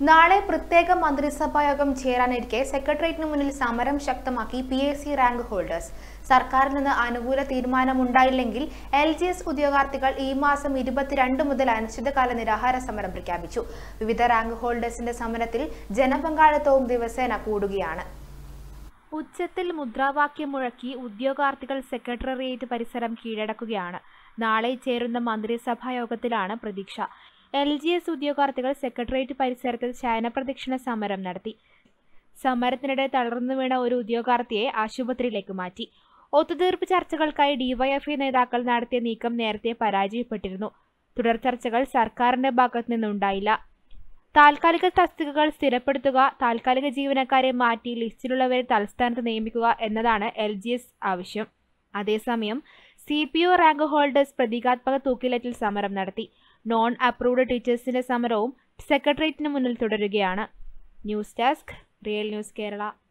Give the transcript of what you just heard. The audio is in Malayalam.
നാളെ പ്രത്യേക മന്ത്രിസഭാ യോഗം ചേരാനിരിക്കെ സെക്രട്ടേറിയറ്റിന് മുന്നിൽ സമരം ശക്തമാക്കി P S C rank holders സർക്കാരിൽ നിന്ന് അനുകൂല തീരുമാനമുണ്ടായില്ലെങ്കിൽ എൽ ജി എസ് ഉദ്യോഗാർത്ഥികൾ ഈ മാസം ഇരുപത്തിരണ്ട് മുതൽ അനിശ്ചിതകാല നിരാഹാര സമരം പ്രഖ്യാപിച്ചു വിവിധ റാങ്ക് ഹോൾഡേഴ്സിന്റെ സമരത്തിൽ ജനപങ്കാളിത്തവും ദിവസേന കൂടുകയാണ് ഉച്ചത്തിൽ മുദ്രാവാക്യം മുഴക്കി ഉദ്യോഗാർത്ഥികൾ സെക്രട്ടേറിയറ്റ് പരിസരം കീഴടക്കുകയാണ് നാളെ ചേരുന്ന മന്ത്രിസഭാ യോഗത്തിലാണ് പ്രതീക്ഷ എൽ ജി എസ് ഉദ്യോഗാർത്ഥികൾ സെക്രട്ടേറിയറ്റ് പരിസരത്തിൽ ശയനപ്രദക്ഷിണ സമരം നടത്തി സമരത്തിനിടെ തളർന്നു വീണ ഒരു ഉദ്യോഗാർത്ഥിയെ ആശുപത്രിയിലേക്ക് മാറ്റി ഒത്തുതീർപ്പ് ചർച്ചകൾക്കായി ഡിവൈഎഫ്ഐ നേതാക്കൾ നടത്തിയ നീക്കം നേരത്തെ പരാജയപ്പെട്ടിരുന്നു തുടർ ചർച്ചകൾ സർക്കാരിന്റെ ഭാഗത്തു നിന്നുണ്ടായില്ല താൽക്കാലിക തസ്തികകൾ സ്ഥിരപ്പെടുത്തുക താൽക്കാലിക ജീവനക്കാരെ മാറ്റി ലിസ്റ്റിലുള്ളവരെ തൽസ്ഥാനത്ത് നിയമിക്കുക എന്നതാണ് എൽ ജി എസ് ആവശ്യം അതേസമയം C P O rank holders പ്രതീകാത്മക തൂക്കിലേറ്റിൽ സമരം നടത്തി നോൺ അപ്രൂവ്ഡ് ടീച്ചേഴ്സിന്റെ സമരവും സെക്രട്ടേറിയറ്റിന് മുന്നിൽ തുടരുകയാണ് news desk Real News Kerala